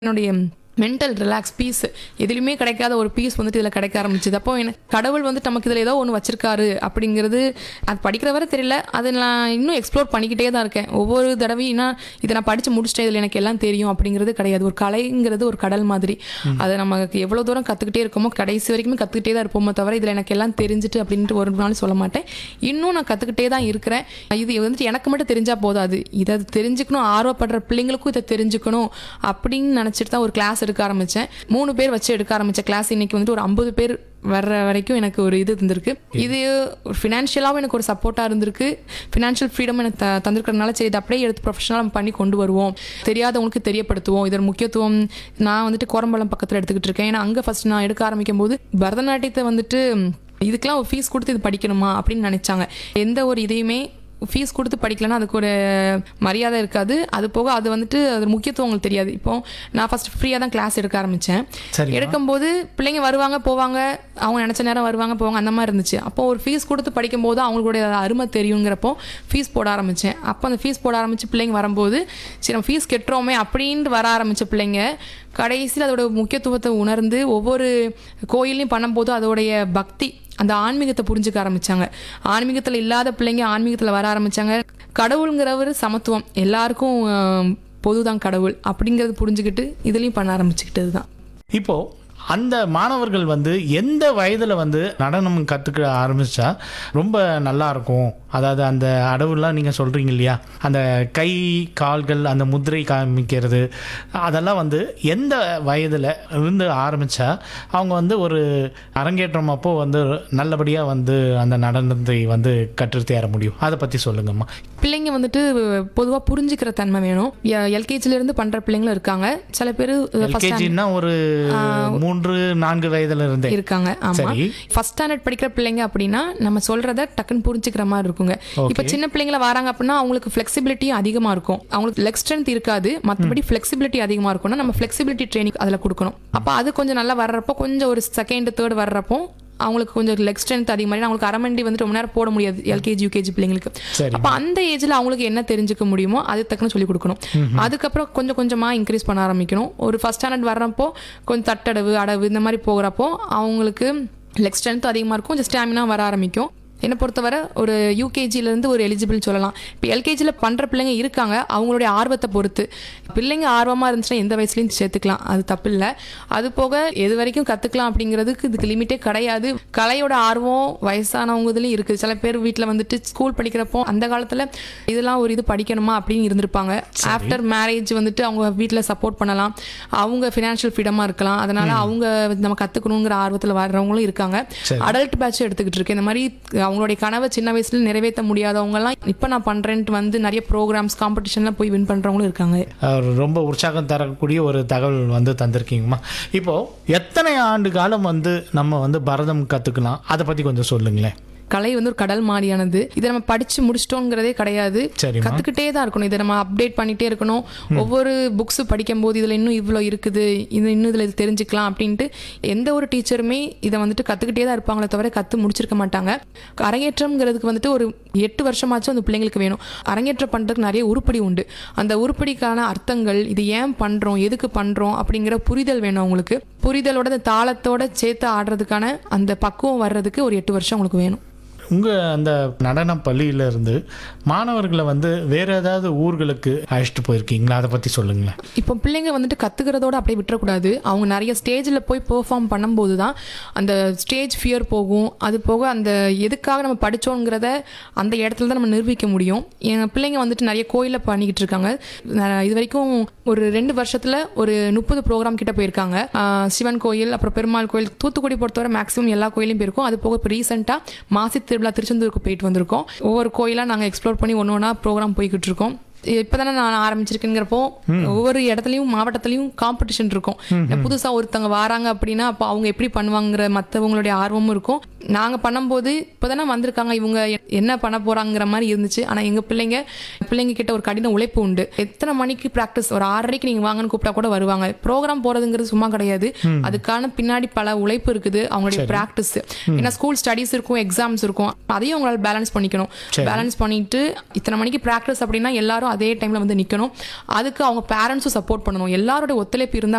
என்னுடைய mental relax piece எதுலையுமே கிடைக்காத ஒரு பீஸ் வந்துட்டு இதில் கிடைக்க ஆரம்பிச்சது அப்போ எனக்கு கடவுள் வந்துட்டு நமக்கு இதில் ஏதோ ஒன்று வச்சிருக்காரு அப்படிங்கிறது அது படிக்கிற வரை தெரியல அதை நான் இன்னும் எக்ஸ்ப்ளோர் பண்ணிக்கிட்டே தான் இருக்கேன் ஒவ்வொரு தடவையும் இதை நான் படித்து முடிச்சிட்டேன் இதில் எனக்கு எல்லாம் தெரியும் அப்படிங்கிறது கிடையாது ஒரு கலைங்கிறது ஒரு கடல் மாதிரி அதை நமக்கு எவ்வளோ தூரம் கற்றுக்கிட்டே இருக்கோமோ கடைசி வரைக்குமே கற்றுக்கிட்டே தான் இருப்போமோ தவிர இதில் எனக்கு எல்லாம் தெரிஞ்சுட்டு அப்படின்ட்டு ஒரு நாள் சொல்ல மாட்டேன் இன்னும் நான் கற்றுக்கிட்டே தான் இருக்கிறேன் இது வந்துட்டு எனக்கு மட்டும் தெரிஞ்சா போதாது இதை தெரிஞ்சுக்கணும் ஆர்வப்படுற பிள்ளைங்களுக்கும் இதை தெரிஞ்சுக்கணும் அப்படின்னு நினச்சிட்டு தான் ஒரு கிளாஸ் எடுக்க ஆரம்பித்தேன் மூணு பேர் வச்சு எடுக்க ஆரம்பித்த கிளாஸ் இன்னைக்கு வந்துட்டு ஒரு ஐம்பது பேர் வர்ற வரைக்கும் எனக்கு ஒரு இது இருந்திருக்கு இது ஃபினான்ஷியலாகவும் எனக்கு ஒரு சப்போர்ட்டாக இருந்திருக்கு ஃபினான்ஷியல் ஃப்ரீடம் எனக்கு த தந்திருக்கிறதுனால சரி இதை அப்படியே எடுத்து ப்ரொஃபஷனலாக பண்ணி கொண்டு வருவோம் தெரியாதவங்களுக்கு தெரியப்படுத்துவோம் இதன் முக்கியத்துவம் நான் வந்துட்டு கோரம்பலம் பக்கத்தில் எடுத்துக்கிட்டு இருக்கேன் ஏன்னா அங்கே ஃபர்ஸ்ட் நான் எடுக்க ஆரம்பிக்கும் போது பரதநாட்டியத்தை வந்துட்டு இதுக்கெல்லாம் ஒரு ஃபீஸ் கொடுத்து இது படிக்கணுமா அப்படின்னு நினச்சாங்க எந்த ஒரு இதையுமே ஃபீஸ் கொடுத்து படிக்கலன்னா அதுக்கு ஒரு மரியாதை இருக்காது அது போக அது வந்துட்டு அது முக்கியத்துவம் உங்களுக்கு தெரியாது இப்போ நான் ஃபர்ஸ்ட் ஃப்ரீயாக தான் கிளாஸ் எடுக்க ஆரம்பித்தேன் சரிம்மா. எடுக்கும்போது பிள்ளைங்க வருவாங்க போவாங்க அவங்க நினச்ச நேரம் வருவாங்க போவாங்க அந்த மாதிரி இருந்துச்சு அப்போ ஒரு ஃபீஸ் கொடுத்து படிக்கும்போது அவங்களுடைய அருமை தெரியுங்கிறப்போ ஃபீஸ் போட ஆரம்பித்தேன் அப்போ அந்த ஃபீஸ் போட ஆரம்பித்து பிள்ளைங்க வரும்போது சரி நம்ம ஃபீஸ் கெட்டுறோமே அப்படின்ட்டு வர ஆரம்பித்த பிள்ளைங்க கடைசியில் அதோட முக்கியத்துவத்தை உணர்ந்து ஒவ்வொரு கோயிலையும் பண்ணும்போது அதோடைய பக்தி அந்த ஆன்மீகத்தை புரிஞ்சுக்க ஆரம்பிச்சாங்க ஆன்மீகத்தில் இல்லாத பிள்ளைங்க ஆன்மீகத்தில் வர ஆரம்பிச்சாங்க கடவுளுங்கிறவர் சமத்துவம் எல்லாருக்கும் ஆஹ், பொதுதான் கடவுள் அப்படிங்கிறது புரிஞ்சுக்கிட்டு இதுலேயும் பண்ண ஆரம்பிச்சுக்கிட்டது தான் இப்போ அந்த மாணவர்கள் வந்து எந்த வயதில் வந்து நடனம் கற்றுக்க ஆரம்பிச்சா ரொம்ப நல்லா இருக்கும் அதாவது அந்த அடவுலாம் நீங்கள் சொல்கிறீங்க இல்லையா அந்த கை கால்கள் அந்த முத்திரை காமிக்கிறது அதெல்லாம் வந்து எந்த வயதில் இருந்து ஆரம்பித்தா அவங்க வந்து ஒரு அரங்கேற்றம் அப்போ வந்து நல்லபடியாக வந்து அந்த நடனத்தை வந்து கற்றுத்தேர முடியும் அதை பற்றி சொல்லுங்கம்மா பிள்ளைங்க வந்துட்டு பொதுவாக புரிஞ்சுக்கிற தன்மை வேணும் எல்கேஜில இருந்து பண்ற பிள்ளைங்களும் இருக்காங்க சில பேர் எல்கேஜின்னா ஒரு மூன்று நான்கு வயதுல இருந்தே இருக்காங்க ஆமா சரி. ஃபர்ஸ்ட் ஸ்டாண்டர்ட் படிக்கிற பிள்ளைங்க அப்படின்னா நம்ம சொல்றத டக்குன்னு புரிஞ்சுக்கிற மாதிரி இருக்குங்க இப்போ சின்ன பிள்ளைங்கள வராங்க அப்படின்னா அவங்களுக்கு ஃபிளெக்சிபிலிட்டியும் அதிகமா இருக்கும் அவங்களுக்கு லெக் ஸ்ட்ரென்த் இருக்காது மற்றபடி ஃபிளெக்சிபிலிட்டி அதிகமா இருக்கும்னா நம்ம ஃபிளெக்சிபிலிட்டி ட்ரைனிங் அதில் கொடுக்கணும் அப்போ அது கொஞ்சம் நல்லா வர்றப்போ கொஞ்சம் ஒரு செகண்ட் தேர்ட் வர்றப்போ அவங்களுக்கு கொஞ்சம் லெக் ஸ்ட்ரென்த் அதிகமாக அவங்களுக்கு அரமண்டி வந்து ரொம்ப நேரம் போட முடியாது எல்கேஜி யூகேஜி பிள்ளைங்களுக்கு சரி அப்போ அந்த ஏஜ்ல அவங்களுக்கு என்ன தெரிஞ்சுக்க முடியுமோ அது தக்கன சொல்லி கொடுக்கணும் அதுக்கப்புறம் கொஞ்சம் கொஞ்சமா இன்க்ரீஸ் பண்ண ஆரம்பிக்கணும் ஒரு ஃபர்ஸ்ட் ஸ்டாண்டர்ட் வர்றப்போ கொஞ்சம் தட்டடவு அடவு இந்த மாதிரி போகிறப்போ அவங்களுக்கு லெக் ஸ்ட்ரென்த் அதிகமாக இருக்கும் கொஞ்சம் ஸ்டாமினா வர ஆரம்பிக்கும் என்னை பொறுத்தவரை ஒரு யூகேஜில இருந்து ஒரு எலிஜிபிள் சொல்லலாம் இப்போ எல்கேஜியில் பண்ணுற பிள்ளைங்க இருக்காங்க அவங்களுடைய ஆர்வத்தை பொறுத்து பிள்ளைங்க ஆர்வமாக இருந்துச்சுன்னா எந்த வயசுலையும் சேர்த்துக்கலாம் அது தப்பு இல்லை அது போக எது வரைக்கும் கற்றுக்கலாம் அப்படிங்கிறதுக்கு இதுக்கு லிமிட்டே கிடையாது கலையோட ஆர்வம் வயசானவங்க இதுலேயும் இருக்குது சில பேர் வீட்டில் வந்துட்டு ஸ்கூல் படிக்கிறப்போ அந்த காலத்தில் இதெல்லாம் ஒரு இது படிக்கணுமா அப்படின்னு இருந்திருப்பாங்க ஆஃப்டர் மேரேஜ் வந்துட்டு அவங்க வீட்டில் சப்போர்ட் பண்ணலாம் அவங்க ஃபினான்ஷியல் ஃப்ரீடமாக இருக்கலாம் அதனால அவங்க நம்ம கற்றுக்கணுங்கிற ஆர்வத்தில் வர்றவங்களும் இருக்காங்க சரி. அடல்ட் பேட்ச் எடுத்துக்கிட்டு இருக்கேன் இந்த மாதிரி அவங்களுடைய கனவை சின்ன வயசுல நிறைவேற்ற முடியாதவங்கலாம் இப்போ நான் பண்ணுறேன்ட்டு வந்து நிறைய ப்ரோக்ராம்ஸ் காம்படிஷன்லாம் போய் வின் பண்ணுறவங்களும் இருக்காங்க அவர் ரொம்ப உற்சாகம் தரக்கூடிய ஒரு தகவல் வந்து தந்திருக்கீங்கம்மா இப்போ எத்தனை ஆண்டு காலம் வந்து நம்ம வந்து பரதம் கற்றுக்கலாம் அதை பற்றி கொஞ்சம் சொல்லுங்களேன் கலை வந்து ஒரு கடல் மாதிரியானது இதை நம்ம படிச்சு முடிச்சிட்டோங்கிறதே கிடையாது சரிம்மா. கத்துக்கிட்டே தான் இருக்கணும் இதை நம்ம அப்டேட் பண்ணிட்டே இருக்கணும் ஒவ்வொரு புக்ஸ் படிக்கும் போது இதுல இன்னும் இவ்வளோ இருக்குது இது இன்னும் இதுல இது தெரிஞ்சுக்கலாம் அப்படின்ட்டு எந்த ஒரு டீச்சருமே இதை வந்துட்டு கத்துக்கிட்டே தான் இருப்பாங்களே தவிர கத்து முடிச்சிருக்க மாட்டாங்க அரங்கேற்றம்ங்கிறதுக்கு வந்துட்டு ஒரு எட்டு வருஷமாச்சும் அந்த பிள்ளைங்களுக்கு வேணும் அரங்கேற்றம் பண்றதுக்கு நிறைய உருப்படி உண்டு அந்த உருப்படிக்கான அர்த்தங்கள் இது ஏன் பண்றோம் எதுக்கு பண்றோம் அப்படிங்கிற புரிதல் வேணும் அவங்களுக்கு புரிதலோட அந்த தாளத்தோட சேர்த்து ஆடுறதுக்கான அந்த பக்குவம் வர்றதுக்கு ஒரு எட்டு வருஷம் உங்களுக்கு வேணும் உங்கள் அந்த நடன பள்ளியில இருந்து மாணவர்களை வந்து வேற ஏதாவது ஊர்களுக்கு அழைச்சிட்டு போயிருக்கீங்களா அதை பற்றி சொல்லுங்களேன் இப்போ பிள்ளைங்க வந்துட்டு கத்துக்கிறதோட அப்படியே விட்டுறக்கூடாது அவங்க நிறைய ஸ்டேஜில் போய் பெர்ஃபார்ம் பண்ணும்போது தான் அந்த ஸ்டேஜ் ஃபியர் போகும் அது போக அந்த எதுக்காக நம்ம படித்தோங்கிறத அந்த இடத்துல தான் நம்ம நிரூபிக்க முடியும் என் பிள்ளைங்க வந்துட்டு நிறைய கோயிலில் பண்ணிக்கிட்டு இருக்காங்க நான் இது வரைக்கும் ஒரு ரெண்டு வருஷத்தில் ஒரு முப்பது ப்ரோக்ராம் கிட்ட போயிருக்காங்க ஆஹ் சிவன் கோயில் அப்புறம் பெருமாள் கோயில் தூத்துக்குடி பொறுத்தவரை மேக்ஸிமம் எல்லா கோயிலையும் போயிருக்கோம் அது போக இப்போ ரீசெண்டாக மாசி திருவிழா திருச்செந்தூருக்கு போயிட்டு வந்திருக்கோம் ஒவ்வொரு கோயிலாக நாங்கள் எக்ஸ்ப்ளோர் பண்ணி ஒன்று ஒன்றா ப்ரோக்ராம் போய்கிட்டு இருக்கோம் இப்போதானே நான் ஆரம்பிச்சிருக்கேங்கிறப்போ ஒவ்வொரு இடத்துலையும் மாவட்டத்துலையும் காம்படிஷன் இருக்கும் புதுசா ஒருத்தவங்க வராங்க அப்படின்னா அப்போ அவங்க எப்படி பண்ணுவாங்கிற மற்றவங்களுடைய ஆர்வமும் இருக்கும் நாங்க பண்ணும்போது இப்போதானே வந்திருக்காங்க இவங்க எ- என்ன பண்ண போறாங்கிற மாதிரி இருந்துச்சு ஆனா எங்க பிள்ளைங்க பிள்ளைங்க கிட்ட ஒரு கடின உழைப்பு உண்டு எத்தனை மணிக்கு ப்ராக்டிஸ் ஒரு ஆறரைக்கு நீங்க வாங்கன்னு கூப்பிட்டா கூட வருவாங்க ப்ரோக்ராம் போறதுங்கிறது சும்மா கிடையாது அதுக்கான பின்னாடி பல உழைப்பு இருக்குது அவங்களுடைய ப்ராக்டிஸ் ஏன்னா ஸ்கூல் ஸ்டடீஸ் இருக்கும் எக்ஸாம்ஸ் இருக்கும் அதையும் அவங்களால பேலன்ஸ் பண்ணிக்கணும் பேலன்ஸ் பண்ணிட்டு இத்தனை மணிக்கு ப்ராக்டிஸ் அப்படின்னா எல்லாரும் அதே டைம்ல வந்து நிக்கணும் அதுக்கு அவங்க பேரண்ட்ஸும் சப்போர்ட் பண்ணணும் எல்லாரோட ஒத்துழைப்பு இருந்தா